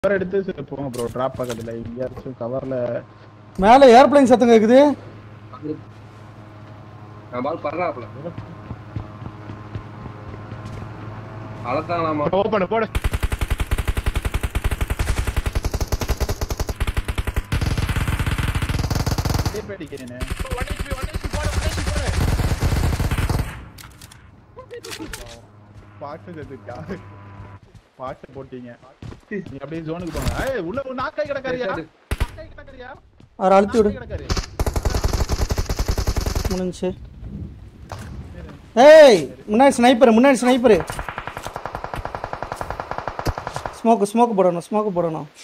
Cover எடுத்து சரி, போங்க ப்ரோ டிராப் பக்கத்துல எங்கேயாச்சும் கவர்ல மேலே ஏர்பிளைன் சத்தம் கேக்குது நான் பால் படுறாப்ல அழத்தாங்களாமா ஓப்பன் போடு டேப் அடிக்கிறேனே. பாட்டு செத்துக்கா. பாட்டு போட்டீங்க நீ அப்படியே ஜோனுக்கு போங்க ஏய் உள்ள ஒரு நாக்காய் கிடக்காரியா நாக்காய் கிடக்காரியா அவரை அழுத்தி விடு நாக்காய் கிடக்காரு முடிஞ்சு ஏய் முன்னாடி ஸ்னைப்பர் முன்னாடி ஸ்னைப்பர் ஸ்மோக்கு ஸ்மோக்கு போடணும் ஸ்மோக்கு போடணும்